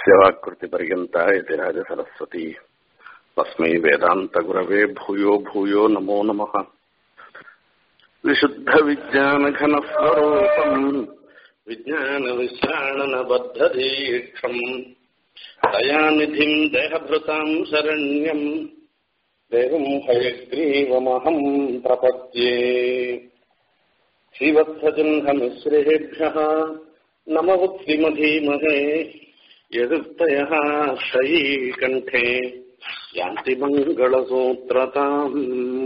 यस्य वाक्कृतिपर्यन्ता इति राजसरस्वती तस्मै वेदान्तगुरवे भूयो भूयो नमो नमः विशुद्धविज्ञानघनस्वरूपम् विज्ञानविश्राणनबद्धदीक्षम् दयानिधिम् देहभृताम् शरण्यम् देवम् हयग्रीवमहम् प्रपद्ये श्रीवत्सजह्नमिश्रेभ्यः नमवुक्तिमधीमहे यदुक्तयः शयीकण्ठे यान्ति मङ्गलसूत्रताम्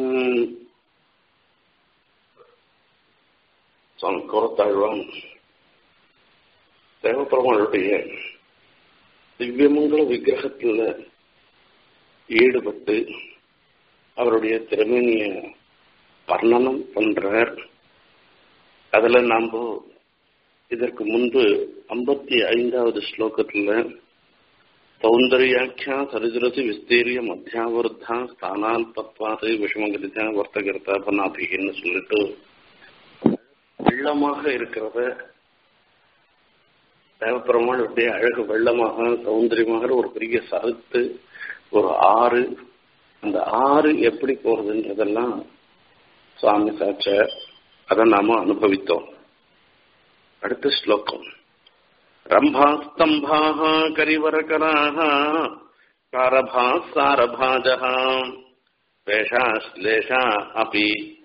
சங்கரத்தாழ்வான் தேவப்பெருமாளுடைய திவ்யமங்கல விக்கிரகத்தில் ஈடுபட்டு அவருடைய திறமைய வர்ணனம் பண்றார் அதுல நாம் இதற்கு முன்பு ஐம்பத்தி ஐந்தாவது ஸ்லோகத்துல சௌந்தர்யாக்கியா சரிஜரசி விஸ்தீரிய மத்தியாவருத்தா ஸ்தானால்பத்வாது விஷமகதிதா வர்த்தகர்த்தா பனாபின்னு சொல்லிட்டு வெள்ளமாக இருக்கிறத தேவப்பெருமாள் அப்படியே அழகு வெள்ளமாக சௌந்தரியமாக ஒரு பெரிய சருத்து ஒரு ஆறு அந்த ஆறு எப்படி போறதுன்றதெல்லாம் சுவாமி சாட்ச அதை நாம அனுபவித்தோம் அடுத்த ஸ்லோகம் ரம்பாஸ்தம்பாः கரிவரகராः சாரभाः सारभाजः वेषाश्लेषा अपि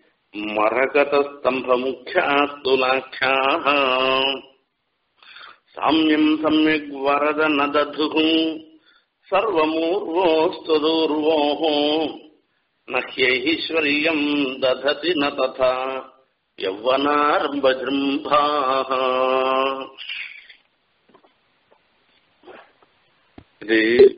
मरकतस्तम्भमुख्यास्तुलाख्याः साम्यम् सम्यग् वरद न दधुः सर्वमूर्वोऽस्तुदूर्वोः न ह्यैश्वर्यम् दधति न तथा यौवनार्बजृम्भाः இது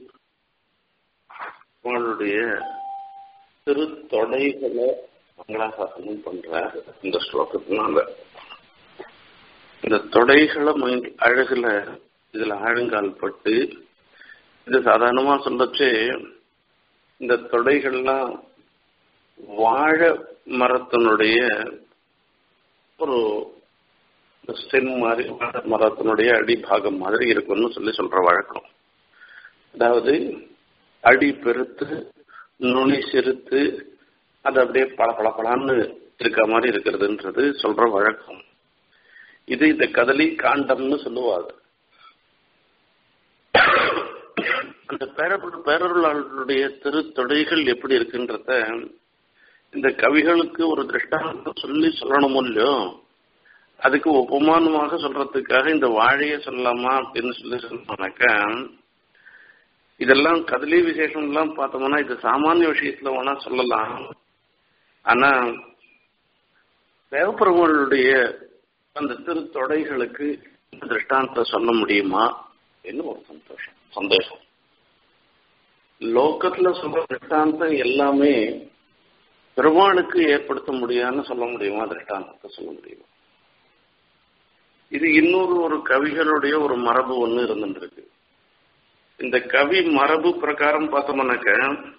உங்களுடைய திருத்தொடைகளை மங்களாசாசனம் பண்ற இந்த ஸ்லோகத்தினால இந்த தொடைகளை அழகுல இதுல ஆழங்கால் பட்டு இது சாதாரணமா சொல்லச்சு இந்த தொடைகள்லாம் வாழை மரத்தினுடைய ஒரு ஸ்டெம் மாதிரி வாழை மரத்தினுடைய அடிபாகம் மாதிரி இருக்கும்னு சொல்லி சொல்ற வழக்கம் அதாவது அடி பெருத்து நுனி சிறுத்து அது அப்படியே பல பல பலான்னு இருக்க மாதிரி இருக்கிறதுன்றது சொல்ற வழக்கம் இது இந்த கதலி காண்டம்னு சொல்லுவாங்க அந்த பேரப்பட்ட பேரருளாளருடைய திருத்தொடைகள் எப்படி இருக்குன்றத இந்த கவிகளுக்கு ஒரு திருஷ்டாந்தம் சொல்லி சொல்லணும் இல்லையோ அதுக்கு உபமானமாக சொல்றதுக்காக இந்த வாழைய சொல்லலாமா அப்படின்னு சொல்லி சொன்னாக்கா இதெல்லாம் கதலி விசேஷம் எல்லாம் பார்த்தோம்னா இது சாமானிய விஷயத்துல வேணா சொல்லலாம் ஆனா தேவப்பெருமாளுடைய அந்த திருத்தொடைகளுக்கு திருஷ்டாந்தம் சொல்ல முடியுமா என்ன ஒரு சந்தோஷம் சந்தோஷம் லோக்கத்துல சொல்ற திருஷ்டாந்தம் எல்லாமே பெருமாளுக்கு ஏற்படுத்த முடியாதுன்னு சொல்ல முடியுமா திருஷ்டாந்தத்தை சொல்ல முடியுமா இது இன்னொரு ஒரு கவிகளுடைய ஒரு மரபு ஒண்ணு இருந்துருக்கு இந்த கவி மரபு பிரகாரம் பார்த்தோம்னாக்க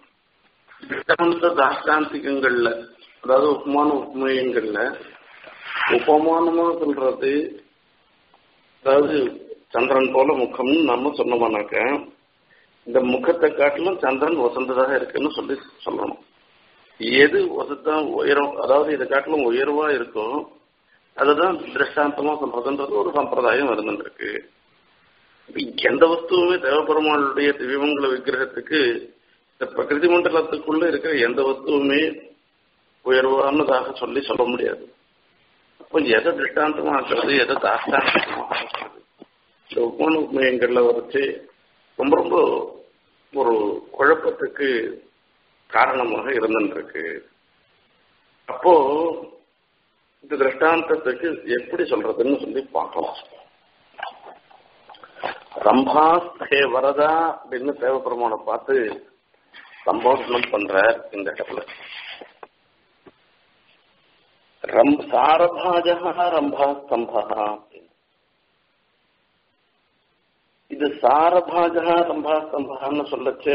தாஷ்டாந்திகங்கள்ல அதாவது உபமான உபமயங்கள்ல உபமானமா சொல்றது அதாவது சந்திரன் போல முகம்னு நம்ம சொன்னோம்னாக்க இந்த முகத்தை காட்டிலும் சந்திரன் வசந்ததாக இருக்குன்னு சொல்லி சொல்லணும் எது வசத்தான் உயரம் அதாவது இதை காட்டிலும் உயர்வா இருக்கும் அதுதான் திருஷ்டாந்தமா சொல்றதுன்றது ஒரு சம்பிரதாயம் இருந்துருக்கு எந்த வஸ்துவுமே தேவபெருமானுடைய திவ்யமங்கல விக்கிரகத்துக்கு இந்த பிரகிருதி மண்டலத்துக்குள்ள இருக்கிற எந்த வஸ்துவுமே உயர்வானதாக சொல்லி சொல்ல முடியாது அப்போ எதை திருஷ்டாந்தமா ஆக்குறது எதை தாஷ்டாந்தமா ஆக்குறது இந்த உபமான உண்மையங்கள்ல வச்சு ரொம்ப ரொம்ப ஒரு குழப்பத்துக்கு காரணமாக இருந்துருக்கு அப்போ இந்த திருஷ்டாந்தத்துக்கு எப்படி சொல்றதுன்னு சொல்லி பார்க்கலாம் ரம்பா ஹே வரதா அப்படின்னு தேவபெருமானை பார்த்து சம்போதனம் பண்ற இந்த இடத்துல ரம் சாரபாஜகா ரம்பா ஸ்தம்பா இது சாரபாஜகா ரம்பா ஸ்தம்பான்னு சொல்லச்சு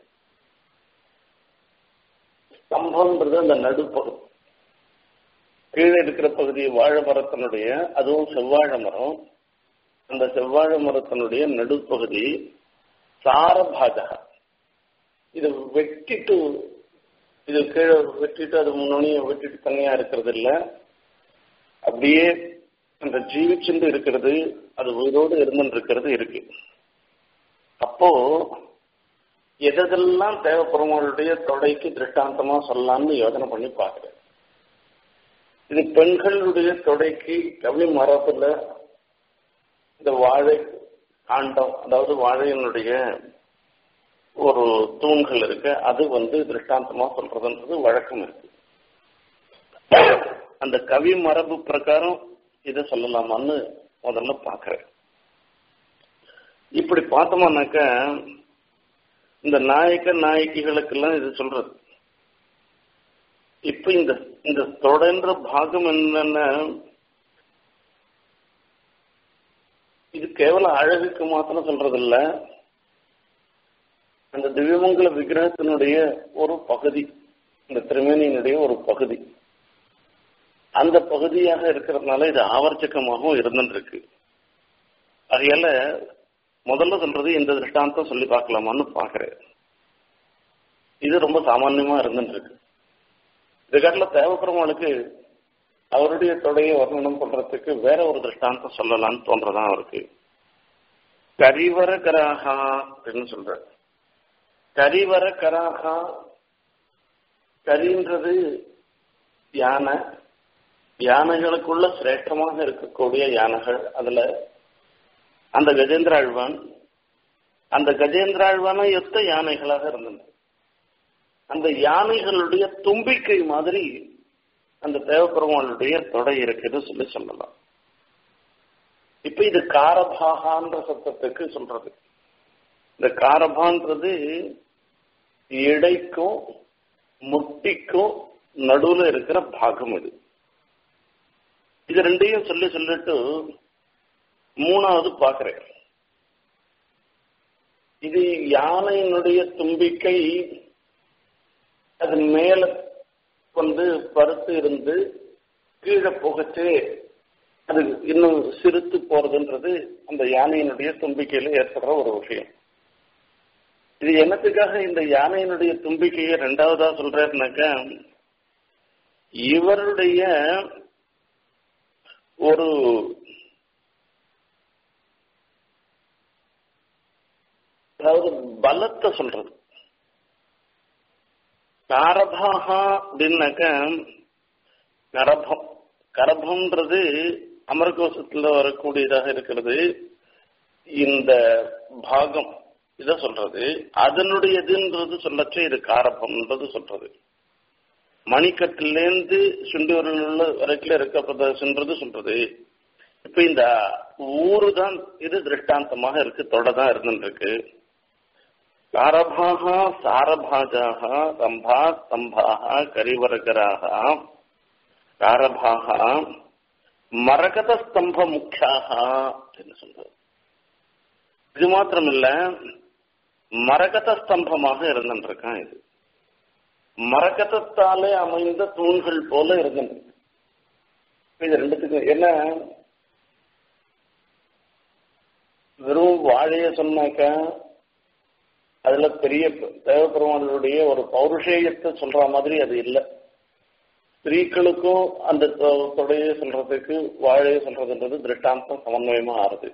ஸ்தம்பம்ன்றது அந்த நடுப்பகுதி கீழே இருக்கிற பகுதி வாழை மரத்தினுடைய அதுவும் செவ்வாழை மரம் அந்த செவ்வாழை மரத்தினுடைய நடுப்பகுதி சாரபாஜா இது வெட்டிட்டு இது கீழே வெட்டிட்டு அது முன்னணியை வெட்டிட்டு தனியா இருக்கிறது இல்ல அப்படியே அந்த ஜீவிச்சுண்டு இருக்கிறது அது உயிரோடு இருந்துட்டு இருக்கிறது இருக்கு அப்போ எதெல்லாம் தேவைப்படுறவங்களுடைய தொடைக்கு திருஷ்டாந்தமா சொல்லலாம்னு யோசனை பண்ணி பாக்குறேன் இது பெண்களுடைய தொடைக்கு கவி மரத்துல இந்த வாழை காண்டம் அதாவது வாழையினுடைய ஒரு தூண்கள் இருக்கு அது வந்து திருஷ்டாந்தமா சொல்றதுன்றது வழக்கம் இருக்கு அந்த கவி மரபு பிரகாரம் இதை சொல்லலாமான்னு முதல்ல பாக்குறேன் இப்படி பார்த்தோம்னாக்க இந்த நாயக்க நாயகிகளுக்கெல்லாம் இது சொல்றது இப்ப இந்த இந்த தொடர்ன்ற பாகம் என்னன்னா இது கேவல அழகுக்கு மாத்திரம் சொல்றது இல்ல அந்த திவ்யமங்கல விக்கிரகத்தினுடைய ஒரு பகுதி இந்த திருமேனியினுடைய ஒரு பகுதி அந்த பகுதியாக இருக்கிறதுனால இது ஆவர்ஜகமாகவும் இருந்துருக்கு அதையால முதல்ல சொல்றது இந்த திருஷ்டாந்தம் சொல்லி பார்க்கலாமான்னு பாக்குறேன் இது ரொம்ப சாமான்யமா இருந்துருக்கு இதுக்காட்டில் தேவைப்படுறவங்களுக்கு அவருடைய தொடையை வர்ணனம் பண்றதுக்கு வேற ஒரு திருஷ்டாந்தம் சொல்லலாம்னு தோன்றதான் அவருக்கு கரிவர கராகா அப்படின்னு சொல்ற கரிவர கராகா கரின்றது யானை யானைகளுக்குள்ள சிரேஷ்டமாக இருக்கக்கூடிய யானைகள் அதுல அந்த கஜேந்திராழ்வான் அந்த கஜேந்திராழ்வான எத்த யானைகளாக இருந்தது அந்த யானைகளுடைய தும்பிக்கை மாதிரி அந்த தேவப்பெருமாளுடைய தொடை இருக்குன்னு சொல்லி சொல்லலாம் இப்ப இது காரபாகான்ற சத்தத்துக்கு சொல்றது இந்த காரபான்றது இடைக்கும் முட்டிக்கும் நடுவுல இருக்கிற பாகம் இது இது ரெண்டையும் சொல்லி சொல்லிட்டு மூணாவது பாக்குறேன் இது யானையினுடைய தும்பிக்கை அது மேல வந்து பருத்து இருந்து கீழே புகச்சு அது இன்னும் சிரித்து போறதுன்றது அந்த யானையினுடைய தும்பிக்கையில ஏற்படுற ஒரு விஷயம் இது என்னத்துக்காக இந்த யானையினுடைய தும்பிக்கையை ரெண்டாவதா சொல்றாருனாக்கா இவருடைய ஒரு அதாவது பலத்தை சொல்றது காரபாகா அப்படின்னாக்க கரபம் கரபம்ன்றது அமரகோஷத்துல வரக்கூடியதாக இருக்கிறது இந்த பாகம் இத சொல்றது அதனுடையதுன்றது சொல்லச்சு இது காரபம்ன்றது சொல்றது மணிக்கட்டிலேருந்து சுண்டிவரில் உள்ள வரைக்கும் இருக்க பிரதேசன்றது சொல்றது இப்ப இந்த ஊரு தான் இது திருஷ்டாந்தமாக இருக்கு தொடதான் இருந்துருக்கு காரபாக சாரபாஜாக ரம்பா ஸ்தம்பாக கரிவரகராக காரபாக மரகத ஸ்தம்ப முக்கியாக அப்படின்னு சொல்றது இது மாத்திரமில்ல மரகத ஸ்தம்பமாக இருந்துருக்கான் இது மரகதத்தாலே அமைந்த தூண்கள் போல இருந்தது இது ரெண்டுத்துக்கும் என்ன வெறும் வாழைய சொன்னாக்க அதுல பெரிய தேவபெருமானுடைய ஒரு பௌருஷேயத்தை சொல்ற மாதிரி அது இல்லை ஸ்திரீக்களுக்கும் அந்த தொடையை சொல்றதுக்கு வாழைய சொல்றதுன்றது திருஷ்டாந்தம் சமன்வயமா ஆறுது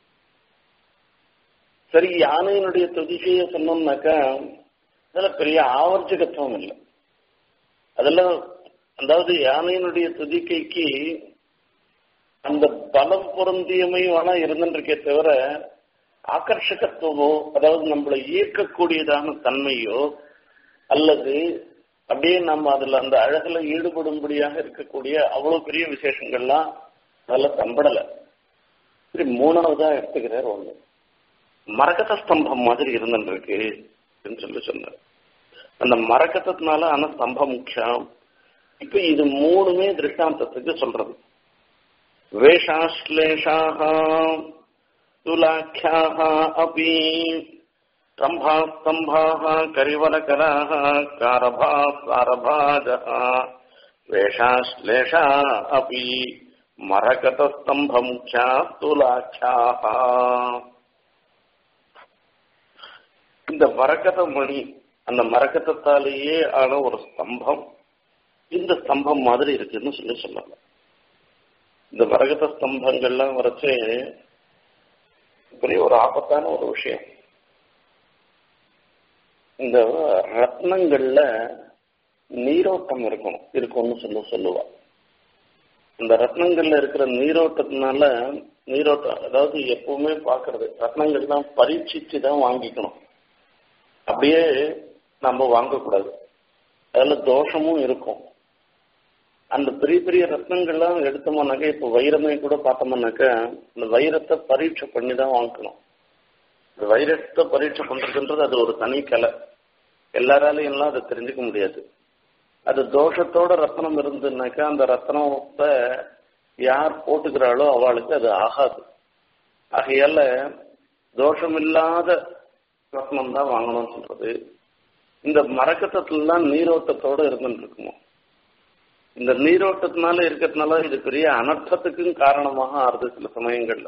சரி யானையினுடைய துதிக்கைய சொன்னோம்னாக்கா அதுல பெரிய ஆவர்ஜகத்துவம் இல்லை அதெல்லாம் அதாவது யானையினுடைய துதிக்கைக்கு அந்த பலம் பொருந்தியமை வேணா இருந்துருக்கே தவிர ஆகர்ஷகத்துவமோ அதாவது நம்மளை ஈர்க்கக்கூடியதான தன்மையோ அல்லது அப்படியே நம்ம அதுல அந்த அழகுல ஈடுபடும்படியாக இருக்கக்கூடிய அவ்வளவு பெரிய விசேஷங்கள்லாம் அதெல்லாம் தம்படல சரி மூணாவதா எடுத்துக்கிறார் ஒண்ணு மரகத ஸ்தம்பம் மாதிரி இருந்துருக்கு அப்படின்னு சொல்லி சொன்னார் அந்த மரகதத்தினால ஆன ஸ்தம்பம் முக்கியம் இப்ப இது மூணுமே திருஷ்டாந்தத்துக்கு சொல்றது வேஷாஸ்லேஷாக तुलाख्याः अपि रम्भास्तम्भाः करिवरकराः कारभाः सारभाजः वेषाश्लेषा अपि मरकतस्तम्भमुख्याः तुलाख्याः இந்த மரகத மணி அந்த மரகதத்தாலேயே ஆன ஒரு ஸ்தம்பம் இந்த ஸ்தம்பம் மாதிரி இருக்குன்னு சொல்லி சொல்லலாம் இந்த மரகத ஸ்தம்பங்கள்லாம் வரைச்சு பெரிய ஒரு ஆபத்தான ஒரு விஷயம் இந்த ரத்னங்கள்ல நீரோட்டம் இருக்கணும் இருக்கும்னு சொல்ல சொல்லுவா இந்த ரத்னங்கள்ல இருக்கிற நீரோட்டத்தினால நீரோட்டம் அதாவது எப்பவுமே பாக்குறது ரத்னங்கள் தான் பரீட்சிச்சு தான் வாங்கிக்கணும் அப்படியே நம்ம வாங்கக்கூடாது அதுல தோஷமும் இருக்கும் அந்த பெரிய பெரிய ரத்னங்கள்லாம் எடுத்தோம்னாக்கா இப்ப வைரமே கூட பார்த்தோம்னாக்கா இந்த வைரத்தை பரீட்சை பண்ணி தான் வாங்கணும் இந்த வைரத்தை பரீட்சை பண்றதுன்றது அது ஒரு தனி கலை எல்லாராலையும் எல்லாம் அதை தெரிஞ்சுக்க முடியாது அது தோஷத்தோட ரத்னம் இருந்துனாக்கா அந்த ரத்னத்தை யார் போட்டுக்கிறாளோ அவளுக்கு அது ஆகாது ஆகையால தோஷம் இல்லாத ரத்னம் தான் வாங்கணும்னு சொல்றது இந்த மரக்கத்தத்துலாம் நீரோட்டத்தோட இருந்துட்டு இருக்குமோ இந்த நீரோட்டத்தினால இருக்கிறதுனால இது பெரிய அனர்த்தத்துக்கும் காரணமாக ஆறுது சில சமயங்கள்ல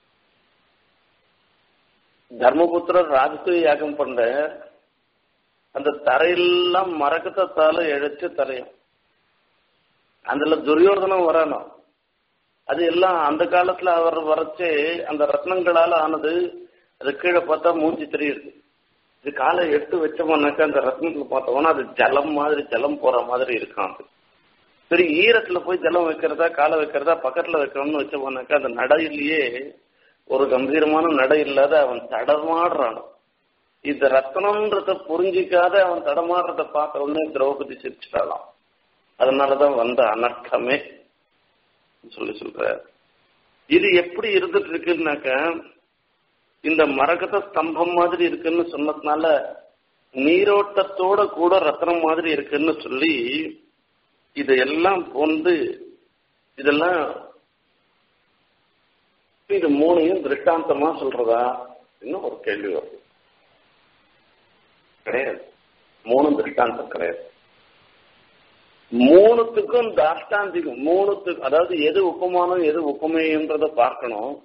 தர்மபுத்திரர் ராஜசூய யாகம் பண்ற அந்த தரையெல்லாம் மரக்கத்தால இழைச்சு தரையும் அதுல துரியோதனம் வரணும் அது எல்லாம் அந்த காலத்துல அவர் வரைச்சு அந்த ரத்னங்களால ஆனது அது கீழே பார்த்தா மூஞ்சி தெரியுது இது காலை எடுத்து வச்சோம்னாக்கா அந்த ரத்னத்துல பார்த்தோம்னா அது ஜலம் மாதிரி ஜலம் போற மாதிரி இருக்கும் அது சரி ஈரத்துல போய் ஜலம் வைக்கிறதா காலை வைக்கிறதா பக்கத்துல வைக்கணும்னு வச்சோம்னாக்கா அந்த நடையிலேயே ஒரு கம்பீரமான நடை இல்லாத அவன் தடமாடுறான் இந்த ரத்னம்ன்றத புரிஞ்சிக்காத அவன் தடமாடுறத பார்த்த உடனே திரௌபதி சிரிச்சிட்டாலாம் அதனாலதான் வந்த அனர்த்தமே சொல்லி சொல்ற இது எப்படி இருந்துட்டு இருக்குன்னாக்க இந்த மரகத ஸ்தம்பம் மாதிரி இருக்குன்னு சொன்னதுனால நீரோட்டத்தோட கூட ரத்னம் மாதிரி இருக்குன்னு சொல்லி இதெல்லாம் வந்து இதெல்லாம் இது மூணையும் திருஷ்டாந்தமா சொல்றதா இன்னும் ஒரு கேள்வி வருது கிடையாது மூணும் திருஷ்டாந்தம் கிடையாது மூணுத்துக்கும் தாஷ்டாந்திகம் மூணுத்துக்கு அதாவது எது உப்பமானம் எது உப்பமேயன்றத பார்க்கணும்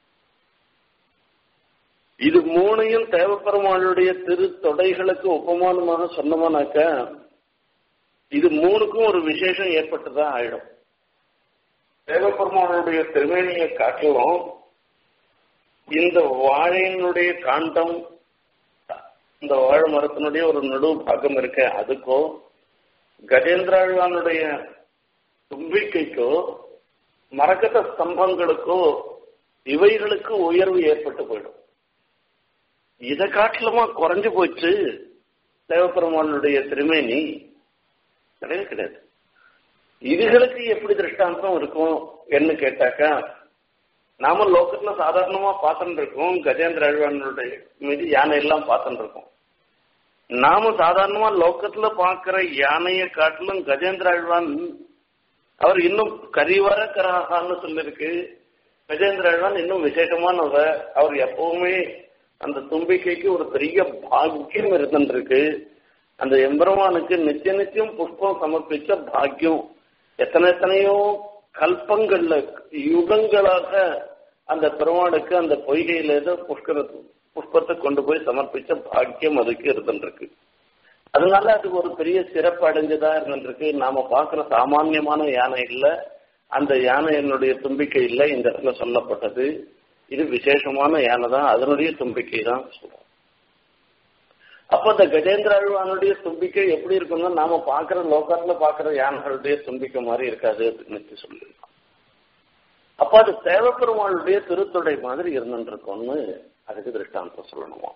இது மூணையும் தேவப்பெருமாளுடைய திரு தொடைகளுக்கு உப்பமானமாக சொன்னோம்னாக்க இது மூணுக்கும் ஒரு விசேஷம் ஏற்பட்டுதான் ஆயிடும் தேவப்பெருமானுடைய திருமேனியை காட்டிலும் இந்த வாழையினுடைய காண்டம் இந்த வாழை மரத்தினுடைய ஒரு நடு பாகம் இருக்க அதுக்கோ கஜேந்திராழ்வானுடைய தும்பிக்கைக்கோ மரகத ஸ்தம்பங்களுக்கோ இவைகளுக்கு உயர்வு ஏற்பட்டு போயிடும் இதை காட்டிலுமா குறைஞ்சு போச்சு தேவப்பெருமானுடைய திருமேனி கிடையவே கிடையாது இதுகளுக்கு எப்படி திருஷ்டாந்தம் இருக்கும் என்ன கேட்டாக்கா நாம லோக்கத்துல சாதாரணமா பார்த்துட்டு இருக்கோம் கஜேந்திர அழ்வானுடைய மீது யானை எல்லாம் பார்த்துட்டு இருக்கோம் நாம சாதாரணமா லோக்கத்துல பாக்குற யானையை காட்டிலும் கஜேந்திர அழ்வான் அவர் இன்னும் கரிவர கராகான்னு சொல்லிருக்கு கஜேந்திர அழ்வான் இன்னும் விசேஷமானவர் அவர் எப்பவுமே அந்த தும்பிக்கைக்கு ஒரு பெரிய பாக்கியம் இருந்துருக்கு அந்த எம்பெருமானுக்கு நித்திய நித்தியம் புஷ்பம் சமர்ப்பிச்ச பாக்கியம் எத்தனை எத்தனையோ கல்பங்கள்ல யுகங்களாக அந்த பெருமானுக்கு அந்த பொய்கையில ஏதோ புஷ்கர புஷ்பத்தை கொண்டு போய் சமர்ப்பிச்ச பாக்கியம் அதுக்கு இருந்துருக்கு அதனால அது ஒரு பெரிய சிறப்பு அடைஞ்சதா இருந்துருக்கு நாம பாக்குற சாமான்யமான யானை இல்ல அந்த யானை என்னுடைய தும்பிக்கை இல்ல இந்த இடத்துல சொல்லப்பட்டது இது விசேஷமான யானை தான் அதனுடைய தும்பிக்கை தான் சொல்றோம் அப்ப இந்த கஜேந்திர அழ்வானுடைய தும்பிக்கை எப்படி இருக்கும்னா நாம பாக்குற லோக்கத்துல பாக்குற யானைகளுடைய தும்பிக்கை மாதிரி இருக்காது அப்படின்னு சொல்லியிருக்கோம் அப்ப அது தேவப்பெருமாளுடைய திருத்தொடை மாதிரி இருந்துருக்கோம்னு அதுக்கு திருஷ்டாந்தம் சொல்லணுமா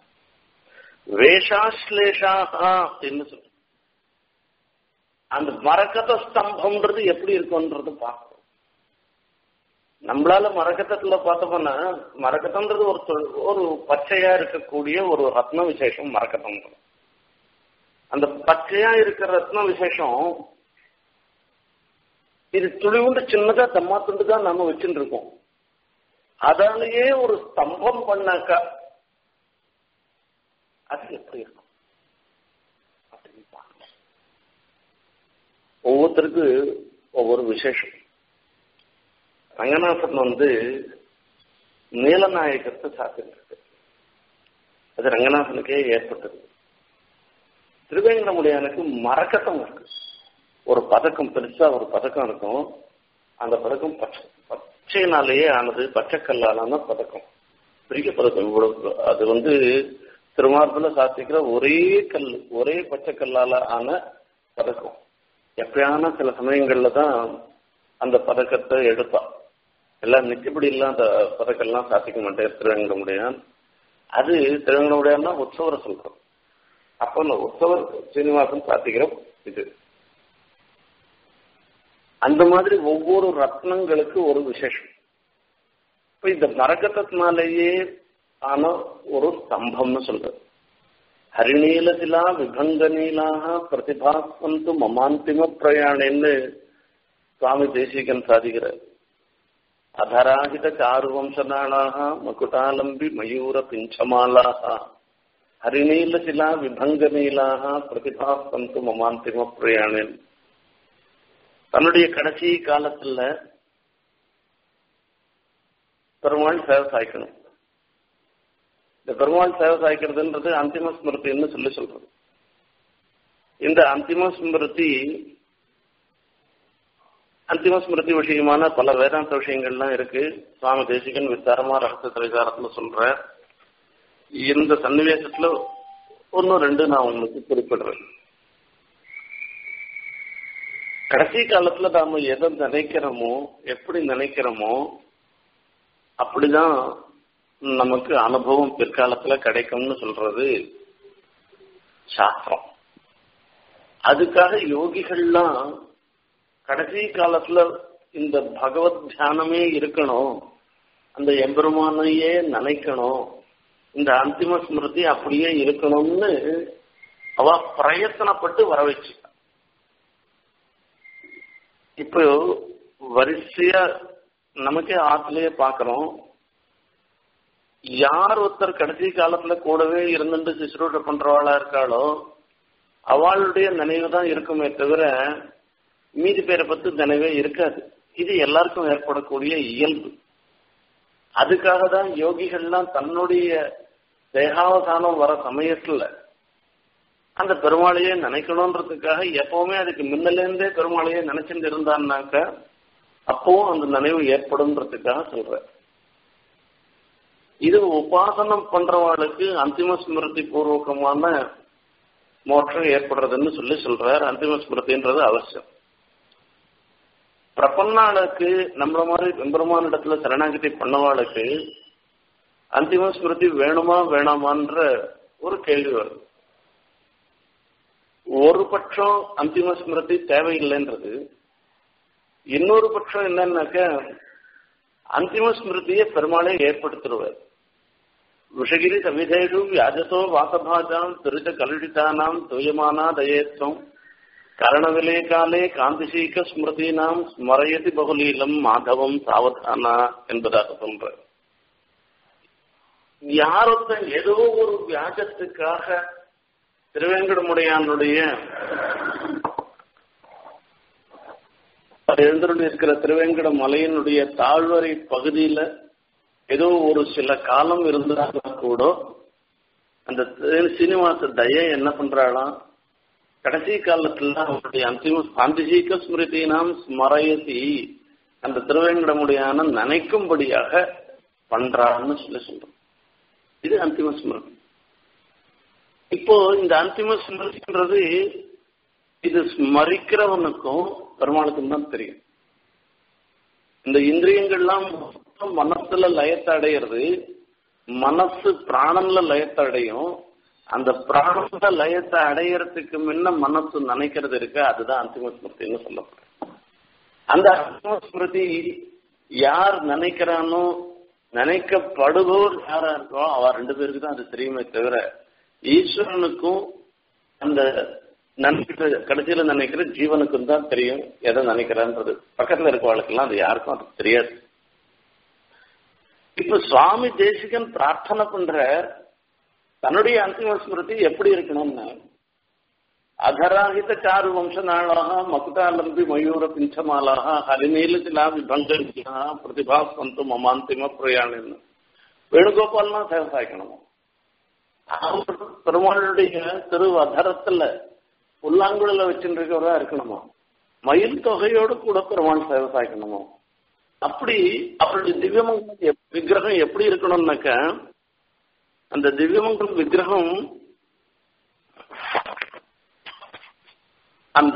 வேஷாஸ்லேஷாகா அப்படின்னு சொல்லு அந்த மரக்கத ஸ்தம்பம்ன்றது எப்படி இருக்கும்ன்றது பார்க்கணும் நம்மளால மரக்கத்தத்துல பார்த்தோம்னா மரக்கத்தன்றது ஒரு ஒரு பச்சையா இருக்கக்கூடிய ஒரு ரத்ன விசேஷம் மரக்கத்தம் அந்த பச்சையா இருக்கிற ரத்ன விசேஷம் இது துளிவுண்டு சின்னதா தம்மா துண்டு தான் நம்ம வச்சுட்டு இருக்கோம் அதாலேயே ஒரு ஸ்தம்பம் பண்ணாக்கா அது எப்படி இருக்கும் அப்படின்னு பார்க்கணும் ஒவ்வொருத்தருக்கு ஒவ்வொரு விசேஷம் ரங்கநாதன் வந்து நீலநாயகத்தை சாத்திருக்கு அது ரங்கநாதனுக்கே ஏற்பட்டது திருவேங்கடமுடியானுக்கு மரக்கட்டம் இருக்கு ஒரு பதக்கம் பெருசா ஒரு பதக்கம் இருக்கும் அந்த பதக்கம் பச்சை பச்சையினாலேயே ஆனது பச்சைக்கல்லாலான பதக்கம் பெரிய பதக்கம் இவ்வளவு அது வந்து திருமார்புல சாத்திக்கிற ஒரே கல் ஒரே பச்சைக்கல்லால ஆன பதக்கம் எப்பயான சில சமயங்கள்ல தான் அந்த பதக்கத்தை எடுப்பா எல்லாம் நிச்சயப்படி இல்லாத பதக்கெல்லாம் சாத்திக்க மாட்டேன் திருவேங்கடமுடியான் அது திருவேங்கடமுடியான்னா உற்சவரை சொல்றோம் அப்போ அந்த உற்சவர் சீனிவாசன் சாத்திக்கிற இது அந்த மாதிரி ஒவ்வொரு ரத்னங்களுக்கு ஒரு விசேஷம் இப்ப இந்த மரகதத்தினாலேயே ஆன ஒரு ஸ்தம்பம்னு சொல்றது ஹரிநீலசிலா விபங்கநீலாக பிரதிபாசந்து மமாந்திம பிரயாணன்னு சுவாமி தேசிகன் சாதிக்கிறார் அதராகித சாருவம்சநாளாக மகுடாலம்பி மயூர பிஞ்சமாலாக ஹரிநீலசிலா விபங்கநீலாக பிரதிபாசந்து மமாந்திம பிரயாணன் தன்னுடைய கடைசி காலத்துல பெருமாள் சேவை சாய்க்கணும் இந்த பெருமாள் சேவை சாய்க்கிறதுன்றது அந்திம ஸ்மிருதின்னு சொல்லி சொல்றது இந்த அந்திம ஸ்மிருதி அந்திம ஸ்மிருதி விஷயமான பல வேதாந்த விஷயங்கள்லாம் இருக்கு சுவாமி தேசிகன் விசாரமா ரகசிய விசாரத்துல சொல்ற இந்த சன்னிவேசத்துல ஒன்னு ரெண்டு நான் உங்களுக்கு குறிப்பிடுறேன் கடைசி காலத்துல நாம எதை நினைக்கிறோமோ எப்படி நினைக்கிறோமோ அப்படிதான் நமக்கு அனுபவம் பிற்காலத்துல கிடைக்கும்னு சொல்றது சாஸ்திரம் அதுக்காக யோகிகள்லாம் கடைசி காலத்துல இந்த பகவத் தியானமே இருக்கணும் அந்த எம்பெருமானையே நினைக்கணும் இந்த அந்திம ஸ்மிருதி அப்படியே இருக்கணும்னு அவ பிரயத்தனப்பட்டு வர வச்சு இப்போ வரிசையா நமக்கே ஆத்துலயே பாக்குறோம் யார் ஒருத்தர் கடைசி காலத்துல கூடவே இருந்துட்டு சிசுரூட பண்றவாளா இருக்காளோ அவளுடைய நினைவு தான் இருக்குமே தவிர மீதி பேரை பத்தி நினைவே இருக்காது இது எல்லாருக்கும் ஏற்படக்கூடிய இயல்பு அதுக்காக தான் யோகிகள்லாம் தன்னுடைய தேகாவசானம் வர சமயத்துல அந்த பெருமாளையே நினைக்கணுன்றதுக்காக எப்பவுமே அதுக்கு முன்னிலேருந்தே பெருமாளையே நினைச்சுட்டு இருந்தான்னாக்க அப்பவும் அந்த நினைவு ஏற்படும்ன்றதுக்காக சொல்ற இது உபாசனம் பண்றவாளுக்கு அந்திம ஸ்மிருதி பூர்வகமான மோட்சம் ஏற்படுறதுன்னு சொல்லி சொல்றார் அந்திம ஸ்மிருதின்றது அவசியம் பிரபன்னாளுக்கு நம்மள மாதிரி பெருமான இடத்துல சரணாகதி பண்ணவாளுக்கு அந்திம ஸ்மிருதி வேணுமா வேணாமான்ற ஒரு கேள்வி வருது ஒரு பட்சம் அந்திம ஸ்மிருதி தேவையில்லைன்றது இன்னொரு பட்சம் என்னன்னாக்க அந்திம ஸ்மிருதியை பெருமாளே ஏற்படுத்திடுவார் விஷகிரி சவிதேஷு வியாஜசோ வாசபாஜாம் திருச்ச கலுடிதானாம் துயமானா தயேத்வம் கரணவிலே காலே காந்திசீக ஸ்மிருதினாம் ஸ்மரயதி பகுலீலம் மாதவம் சாவதானா என்பதாக சொல்ற யாரொருத்தன் ஏதோ ஒரு வியாஜத்துக்காக திருவேங்கடமுடையானுடைய எழுந்தருள் இருக்கிற திருவேங்கட மலையினுடைய தாழ்வரை பகுதியில ஏதோ ஒரு சில காலம் இருந்தாலும் கூட அந்த சீனிவாச தய என்ன பண்றாளாம் கடைசி காலத்துல அவருடைய அந்திம சாந்திசீக ஸ்மிருதினாம் ஸ்மரயதி அந்த திருவேங்கடமுடையான நினைக்கும்படியாக பண்றான்னு சொல்லி சொல்றோம் இது அந்திம ஸ்மிருதி இப்போ இந்த அந்திம ஸ்மிருதின்றது இது ஸ்மரிக்கிறவனுக்கும் பெருமாளுக்கும் தான் தெரியும் இந்த இந்திரியங்கள்லாம் மனசுல லயத்தை அடையிறது மனசு பிராணன்ல லயத்தை அடையும் அந்த பிராணந்த லயத்தை அடையறதுக்கு முன்ன மனசு நினைக்கிறது இருக்கு அதுதான் அந்திம ஸ்மிருதின்னு சொல்லப்படுது அந்த அந்திம ஸ்மிருதி யார் நினைக்கிறானோ நினைக்கப்படுவோர் யாரா இருக்கோ அவ ரெண்டு பேருக்கு தான் அது தெரியுமே தவிர ஈஸ்வரனுக்கும் அந்த நினைக்கிற கடைசியில நினைக்கிற ஜீவனுக்கும் தான் தெரியும் எதை நினைக்கிறான்றது பக்கத்துல இருக்கவளுக்கெல்லாம் அது யாருக்கும் அது தெரியாது இப்ப சுவாமி தேசிகன் பிரார்த்தனை பண்ற தன்னுடைய அந்திம ஸ்மிருதி எப்படி இருக்கணும்னா அகராகித சாரு வம்சநாளாக மகுதாலம்பி மயூர பிஞ்சமாலாக ஹரிநீலத்திலா விபங்கா பிரதிபாசந்து மமாந்திம பிரயாணின்னு வேணுகோபால்லாம் சேவை சாய்க்கணும் பெருமாளுடைய திருவதரத்துல புல்லாங்குழல வச்சுருக்கிறதா இருக்கணுமா மயில் தொகையோடு கூட பெருமாள் சேவை சாய்க்கணுமா அப்படி அவருடைய திவ்யமங்கலம் விக்கிரகம் எப்படி இருக்கணும்னாக்க அந்த திவ்யமங்கலம் விக்கிரகம் அந்த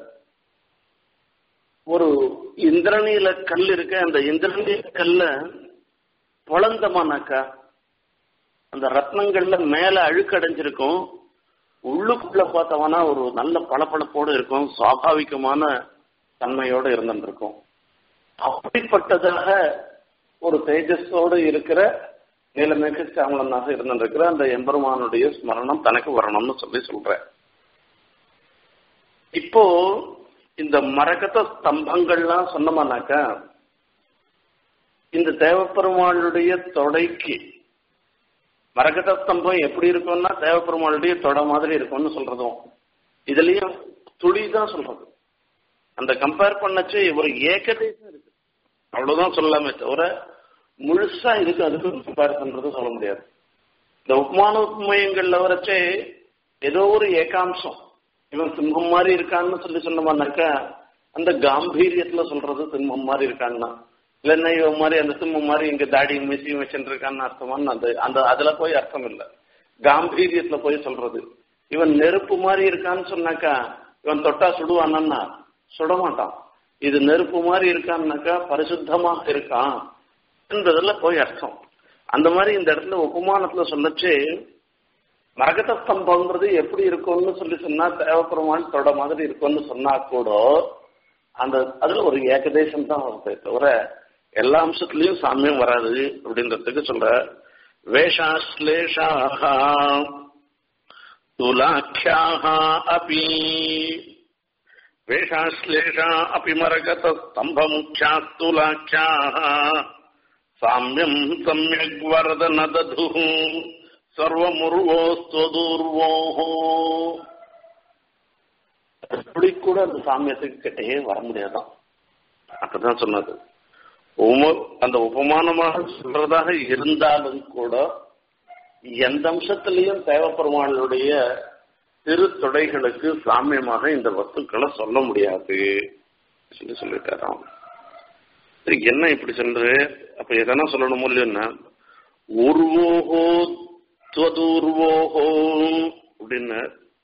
ஒரு இந்திரநீல கல் இருக்கு அந்த இந்திரநீல கல்ல பொழந்தமானாக்கா அந்த ரத்னங்கள்ல மேல அழுக்கடைஞ்சிருக்கும் உள்ளுக்குள்ள பார்த்தவனா ஒரு நல்ல பளபளப்போடு இருக்கும் சுவாபாவிகமான தன்மையோட இருந்துருக்கும் அப்படிப்பட்டதாக ஒரு தேஜஸோடு இருக்கிற நீலமேக சாமலனாக இருந்திருக்கிற அந்த எம்பெருமானுடைய ஸ்மரணம் தனக்கு வரணும்னு சொல்லி சொல்ற இப்போ இந்த மரகத ஸ்தம்பங்கள்லாம் சொன்னோம்னாக்கா இந்த தேவப்பெருமாளுடைய தொடைக்கு மரகத ஸ்தம்பம் எப்படி இருக்கும்னா தேவப்பெருமாளுடைய தொடை மாதிரி இருக்கும்னு சொல்றதும் இதுலயும் துளி தான் சொல்றது அந்த கம்பேர் பண்ணச்சு ஒரு ஏகதேசம் இருக்கு அவ்வளவுதான் சொல்லலாமே தவிர முழுசா இருக்கு அதுக்கு கம்பேர் பண்றது சொல்ல முடியாது இந்த உப்மான உப்மயங்கள்ல வரைச்சே ஏதோ ஒரு ஏகாம்சம் இவன் சிம்மம் மாதிரி இருக்கான்னு சொல்லி சொன்னோம்னாக்கா அந்த காம்பீரியத்துல சொல்றது சிம்மம் மாதிரி இருக்கான்னா இல்லைன்னா இவன் மாதிரி அந்த சிம்மம் மாதிரி இங்க தாடியும் மீசியும் வச்சுட்டு இருக்கான்னு அர்த்தமான்னு அந்த அந்த அதுல போய் அர்த்தம் இல்லை காம்பீரியத்துல போய் சொல்றது இவன் நெருப்பு மாதிரி இருக்கான்னு சொன்னாக்கா இவன் தொட்டா சுடுவானா சுட மாட்டான் இது நெருப்பு மாதிரி இருக்கான்னாக்கா பரிசுத்தமாக இருக்கான் என்பதுல போய் அர்த்தம் அந்த மாதிரி இந்த இடத்துல உபமானத்துல சொல்லச்சு மரகத ஸ்தம்பம்ன்றது எப்படி இருக்கும்னு சொல்லி சொன்னா தேவப்பெருமான் தொட மாதிரி இருக்கும்னு சொன்னா கூட அந்த அதுல ஒரு ஏகதேசம் தான் வருது தவிர எல்லா அம்சத்துலயும் சாமியம் வராது அப்படின்றதுக்கு சொல்ற வேஷாஸ்லேஷாக துலாக்கியாக அபி வேஷாஸ்லேஷா அபி மரகத ஸ்தம்ப முக்கியாஸ்துலாக்கியாக சாமியம் சமயக் வரத நதது சர்வமுருவோஸ்துவதூர்வோஹோ அப்படி கூட அந்த சாமியத்துக்கு கிட்டேயே வர முடியாதான் அப்படிதான் சொன்னது உம அந்த உபமானமாக சொல்றதாக இருந்தாலும் கூட எந்த அம்சத்திலையும் தேவப்பெருமானுடைய திருத்தொடைகளுக்கு சாமியமாக இந்த வஸ்துக்களை சொல்ல முடியாது சொல்லி சொல்லிட்டாராம் என்ன இப்படி சொல்றது அப்ப எதனா சொல்லணுமோ இல்லைன்னா உருவோகோ துவதூர்வோகோ அப்படின்னு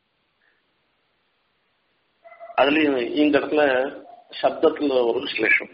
அதுலயும் இந்த இடத்துல சப்தத்துல ஒரு விசலேஷம்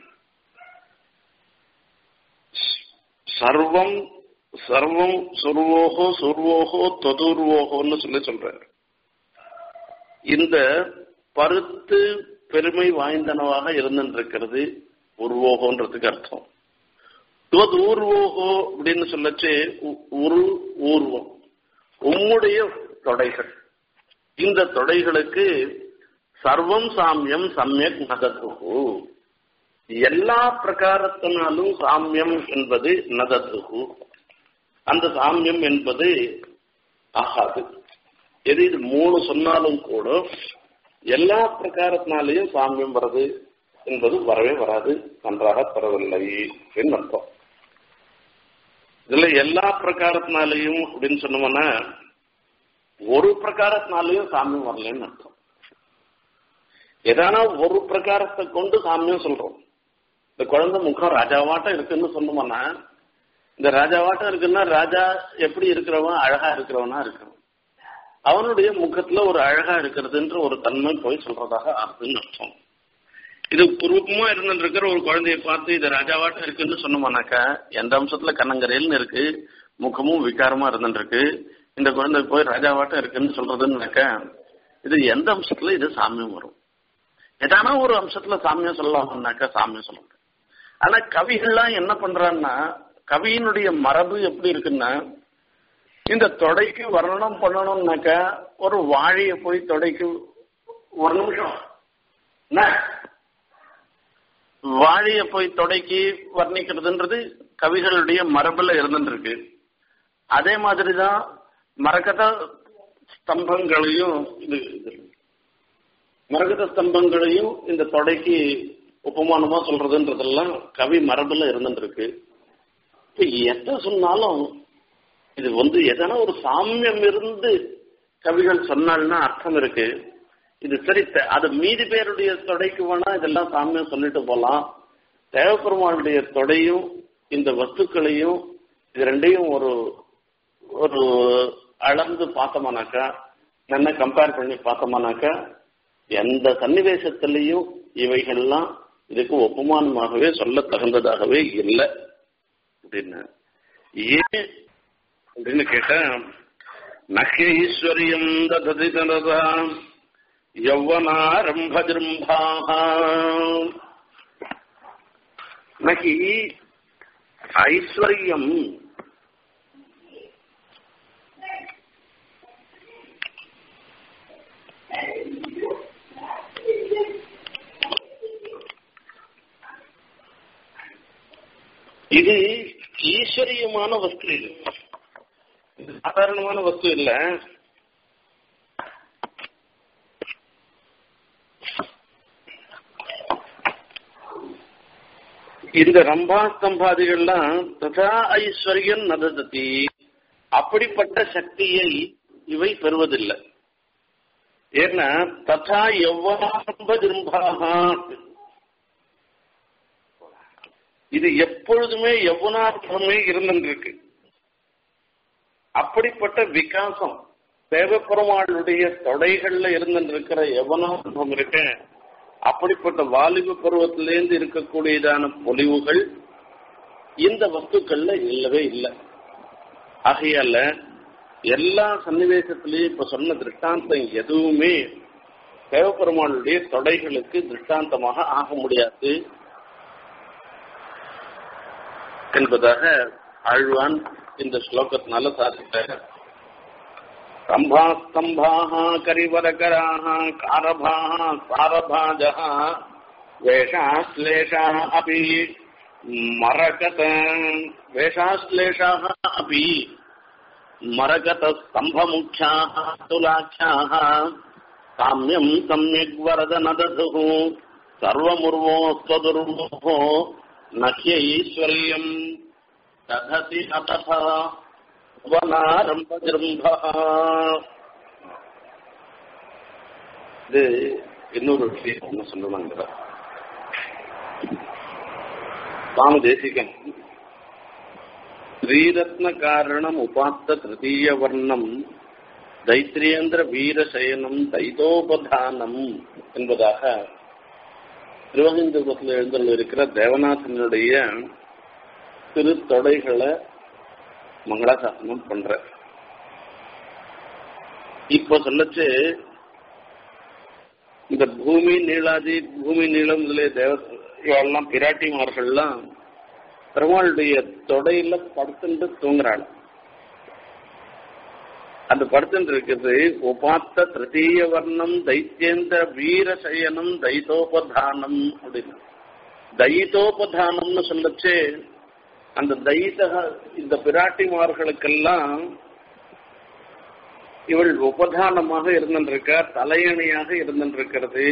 சர்வம் சர்வம் சுர்வோகோ சுர்வோகோ தொதூர்வோகோன்னு சொல்லி சொல்றாரு இந்த பருத்து பெருமை வாய்ந்தனவாக இருந்திருக்கிறது உருவோகோன்றதுக்கு அர்த்தம் துவது ஊர்வோகோ அப்படின்னு சொல்லச்சு உரு ஊர்வம் உம்முடைய தொடைகள் இந்த தொடைகளுக்கு சர்வம் சாமியம் சமயக் நதத்துகு எல்லா பிரகாரத்தினாலும் சாமியம் என்பது நதத்துகு அந்த சாமியம் என்பது ஆகாது எது இது மூணு சொன்னாலும் கூட எல்லா பிரகாரத்தினாலையும் சாமியம் வருது என்பது வரவே வராது நன்றாக தரவில்லை அப்படின்னு அர்த்தம் இதுல எல்லா பிரகாரத்தினாலையும் அப்படின்னு சொன்னோம்னா ஒரு பிரகாரத்தினாலையும் சாமியம் வரலன்னு அர்த்தம் எதானா ஒரு பிரகாரத்தை கொண்டு சாமியம் சொல்றோம் இந்த குழந்தை முகம் ராஜாவாட்டம் இருக்குன்னு சொன்னோம்னா இந்த ராஜாவாட்டம் இருக்குன்னா ராஜா எப்படி இருக்கிறவன் அழகா இருக்கிறவனா இருக்கிறவன் அவனுடைய முகத்துல ஒரு அழகா இருக்கிறதுன்ற ஒரு தன்மை போய் சொல்றதாக அர்த்தம்னு அர்த்தம் இது குரூபமா இருந்துட்டு இருக்கிற ஒரு குழந்தைய பார்த்து இது ராஜாவாட்டம் இருக்குன்னு சொன்னோம்னாக்கா எந்த அம்சத்துல கண்ணங்கரையில்னு இருக்கு முகமும் விகாரமா இருந்துட்டு இருக்கு இந்த குழந்தை போய் ராஜாவாட்டம் இருக்குன்னு சொல்றதுன்னாக்கா இது எந்த அம்சத்துல இது சாமியம் வரும் ஏதானா ஒரு அம்சத்துல சாமியம் சொல்லலாம்னாக்கா சாமியம் சொல்ல முடியும் ஆனா கவிகள்லாம் என்ன பண்றான்னா கவியினுடைய மரபு எப்படி இருக்குன்னா இந்த தொடைக்கு வர்ணனம் பண்ணணும்னாக்கா ஒரு வாழைய போய் தொடைக்கு ஒரு நிமிஷம் என்ன வாழைய போய் தொடக்கி வர்ணிக்கிறதுன்றது கவிகளுடைய மரபுல இருந்துருக்கு அதே மாதிரிதான் மரகத ஸ்தம்பங்களையும் இது மரகத ஸ்தம்பங்களையும் இந்த தொடைக்கு உபமானமா சொல்றதுன்றதெல்லாம் கவி மரபுல இருந்துருக்கு இப்ப எதை சொன்னாலும் இது வந்து எதனா ஒரு சாமியம் இருந்து கவிகள் சொன்னால்னா அர்த்தம் இருக்கு இது சரி அது மீதி பேருடைய தொடைக்கு வேணா இதெல்லாம் சாமியம் சொல்லிட்டு போலாம் தேவப்பெருமானுடைய தொடையும் இந்த வஸ்துக்களையும் இது ரெண்டையும் ஒரு ஒரு அளந்து பார்த்தோமானாக்கா நல்லா கம்பேர் பண்ணி பார்த்தோமானாக்கா எந்த சன்னிவேசத்திலையும் இவைகள்லாம் இதுக்கு ஒப்புமானமாகவே சொல்ல தகுந்ததாகவே இல்லை அப்படின்னு ஏன் அப்படின்னு கேட்டேன் நஹ்யைஸ்வரியம் தததி தனதா யௌவனாரம்பஜிரும்பாக நகி ஐஸ்வர்யம் இது ஈஸ்வரியமான வஸ்து இது இது சாதாரணமான வஸ்து இல்ல இந்த ரம்பா ஸ்தம்பாதிகள்லாம் ததா ஐஸ்வர்யம் நதததி அப்படிப்பட்ட சக்தியை இவை பெறுவதில்லை ஏன்னா ததா எவ்வாறு திரும்பாக இது எப்பொழுதுமே எவ்வனார்த்தமே இருந்துருக்கு அப்படிப்பட்ட விகாசம் தேவப்பெருமாளுடைய தொடைகள்ல இருந்துருக்கிற எவனார்த்தம் இருக்க அப்படிப்பட்ட வாலிப பருவத்திலேருந்து இருக்கக்கூடியதான பொலிவுகள் இந்த வஸ்துக்கள்ல இல்லவே இல்லை ஆகையால எல்லா சன்னிவேசத்திலையும் இப்ப சொன்ன திருஷ்டாந்தம் எதுவுமே தேவப்பெருமாளுடைய தொடைகளுக்கு திருஷ்டாந்தமாக ஆக முடியாது என்பதாக ஆழ்வான் இந்த ஸ்லோகத்தினால சாதித்தார் ரம்பாஸ்தம்பாः கரிவரகராः कारभाः सारभाजः वेषाश्लेषाः अपि मरकत वेषाश्लेषाः अपि मरकतस्तम्भमुख्याः तुलाख्याः साम्यम् सम्यग्वरदनदधुः सर्वमुर्वोस्त्वदुर्वोः न ह्यैश्वर्यम् दधति अतः வனாரம்பஜிரும்பா இது இன்னொரு விஷயம் ஒண்ணு சொல்லணுங்கிற சுவாமி தேசிகன் ஸ்ரீரத்ன காரணம் உபாத்த திருத்தீய வர்ணம் தைத்திரியேந்திர வீரசயனம் தைதோபதானம் என்பதாக திருவகிந்தபுரத்தில் எழுந்துள்ள இருக்கிற தேவநாதனுடைய திருத்தொடைகளை மங்களாசாசனம் பண்ற இப்ப சொல்லச்சு இந்த பூமி நீளாதி பூமி நீளம் இதுல தேவ இவெல்லாம் பிராட்டிமார்கள்லாம் பெருமாளுடைய தொடையில படுத்துட்டு தூங்குறாள் அந்த படுத்துட்டு இருக்கிறது உபாத்த திருத்தீய வர்ணம் தைத்தியேந்திர வீரசயனம் தைத்தோபதானம் அப்படின்னு தைத்தோபதானம்னு சொல்லச்சே அந்த தைத்தக இந்த பிராட்டிமார்களுக்கெல்லாம் இவள் உபதானமாக இருந்திருக்கா தலையணையாக இருந்திருக்கிறது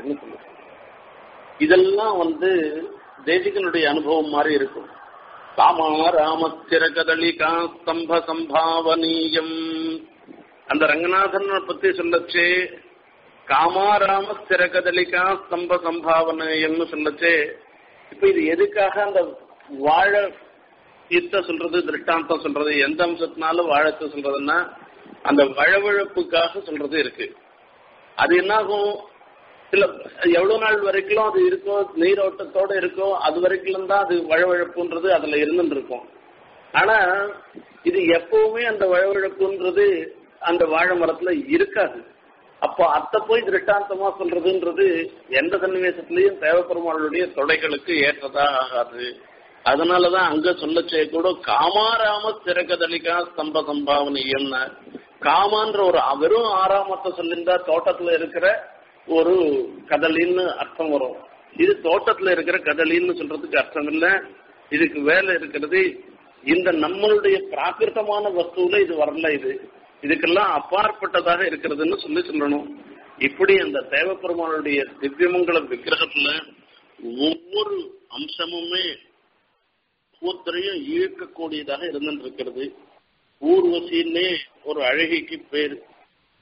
இதெல்லாம் வந்து தேசிகனுடைய அனுபவம் மாதிரி இருக்கும் காமா ராமத்திர கதளிகா ஸ்தம்ப சம்பாவனீயம் அந்த ரங்கநாதனை பத்தி சொல்லச்சே காமாராம ஸ்திர கதளிகா ஸ்தம்ப சம்பாவனீயம்னு சொல்லச்சே இப்ப இது எதுக்காக அந்த வாழ யுத்த சொல்றது திருஷ்டாந்தம் சொல்றது எந்த அம்சத்தினாலும் வாழத்தை சொல்றதுன்னா அந்த வழவழப்புக்காக சொல்றது இருக்கு அது என்னாகும் சில எவ்வளவு நாள் வரைக்கும் அது இருக்கோ நீரோட்டத்தோட இருக்கோ அது வரைக்கும் தான் அது வழவழப்புன்றது அதுல இருந்துட்டு இருக்கும் ஆனா இது எப்பவுமே அந்த வழவழப்புன்றது அந்த வாழை மரத்துல இருக்காது அப்போ அத்த போய் திருஷ்டாந்தமா சொல்றதுன்றது எந்த சன்னிவேசத்திலையும் தேவப்பெருமாளுடைய தொடைகளுக்கு ஏற்றதா ஆகாது அதனாலதான் அங்க சொல்லச்சே கூட காமாராம திரகதலிகா ஸ்தம்ப சம்பாவனியம்னா காமான்ற ஒரு வெறும் ஆறாமத்தை சொல்லியிருந்தா தோட்டத்துல இருக்கிற ஒரு கதலின்னு அர்த்தம் வரும் இது தோட்டத்துல இருக்கிற கதலின்னு சொல்றதுக்கு அர்த்தம் இல்ல இதுக்கு வேலை இருக்கிறது இந்த நம்மளுடைய பிராகிருத்தமான வஸ்துவில இது வரல இது இதுக்கெல்லாம் அப்பாற்பட்டதாக இருக்கிறதுன்னு சொல்லி சொல்லணும் இப்படி அந்த தேவப்பெருமானுடைய திவ்யமங்கல விக்கிரகத்துல ஒவ்வொரு அம்சமுமே ஒவ்வொருத்தரையும் ஈர்க்கக்கூடியதாக இருந்துட்டு இருக்கிறது ஊர்வசின்னே ஒரு அழகிக்கு பேர்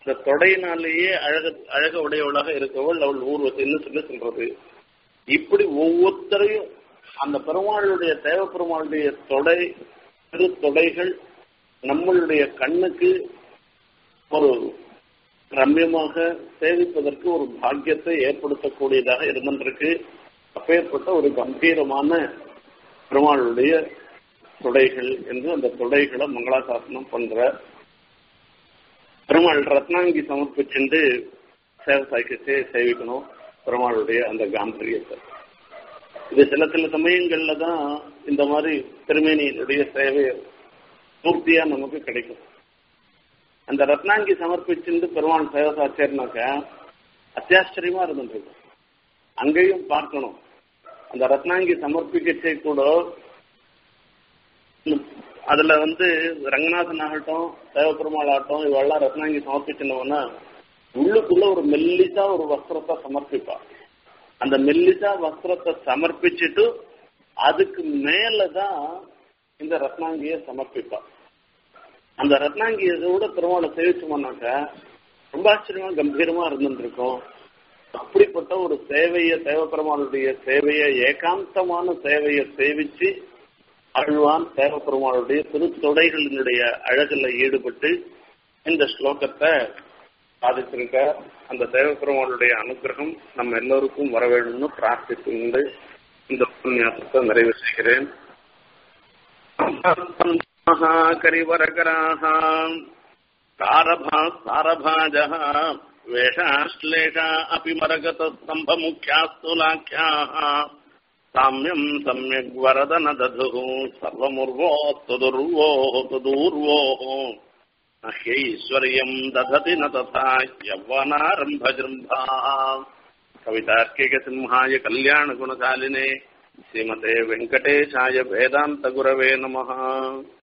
இந்த தொடையினாலேயே அழக அழக உடையவளாக இருக்கவள் அவள் ஊர்வசின்னு சொல்லி சொல்றது இப்படி ஒவ்வொருத்தரையும் அந்த பெருமாளுடைய தேவ பெருமாளுடைய தொடை திரு தொடைகள் நம்மளுடைய கண்ணுக்கு ஒரு ரம்யமாக சேவிப்பதற்கு ஒரு பாக்கியத்தை ஏற்படுத்தக்கூடியதாக இருந்திருக்கு அப்பேற்பட்ட ஒரு கம்பீரமான பெருமாளுடைய தொடைகள் என்று அந்த தொடைகளை மங்களாசாசனம் பண்ற பெருமாள் ரத்னாங்கி சமர்ப்பிச்சுட்டு சேவை சாய்க்கத்தை சேவிக்கணும் பெருமாளுடைய அந்த காம்பீரியத்தை இது சில சில சமயங்கள்ல தான் இந்த மாதிரி திருமேனியினுடைய சேவை பூர்த்தியா நமக்கு கிடைக்கும் அந்த ரத்னாங்கி சமர்ப்பிச்சுட்டு பெருமாள் சேவை சாச்சேர்னாக்க அத்தியாச்சரியமா இருந்துருக்கு அங்கேயும் பார்க்கணும் அந்த ரத்னாங்கி சமர்ப்பிக்கச்சே கூட அதுல வந்து ரங்கநாதன் ஆகட்டும் தேவபெருமாள் ஆகட்டும் இவெல்லாம் ரத்னாங்கி சமர்ப்பிச்சினவனா உள்ளுக்குள்ள ஒரு மெல்லிசா ஒரு வஸ்திரத்தை சமர்ப்பிப்பா அந்த மெல்லிசா வஸ்திரத்தை சமர்ப்பிச்சுட்டு அதுக்கு மேலதான் இந்த ரத்னாங்கியை சமர்ப்பிப்பா அந்த ரத்னாங்கியோட பெருமாளை சேவிச்சோம்னாக்க ரொம்ப ஆச்சரியமா கம்பீரமா இருந்துருக்கும் அப்படிப்பட்ட ஒரு சேவையை தேவப்பெருமாளுடைய சேவையை ஏகாந்தமான சேவையை சேவிச்சு அழ்வான் தேவப்பெருமாளுடைய திருத்தொடைகளினுடைய அழகுல ஈடுபட்டு இந்த ஸ்லோகத்தை சாதிச்சிருக்க அந்த தேவப்பெருமாளுடைய அனுகிரகம் நம்ம எல்லோருக்கும் வர வேணும்னு பிரார்த்தித்து இந்த உபன்யாசத்தை நிறைவு செய்கிறேன் கரிவரகராக தாரபா தாரபாஜः वेषाश्लेषा अपि मरगतस्तम्भमुख्यास्तु लाख्याः साम्यम् सम्यग्वरदन दधुः सर्वमुर्वोऽस्तु दुर्वोः तदूर्वोः न ह्यैश्वर्यम् दधति न तथा यौवनारम्भजृम्भाः कवितार्किकसिंहाय कल्याणगुणशालिने श्रीमते वेङ्कटेशाय वेदान्तगुरवे नमः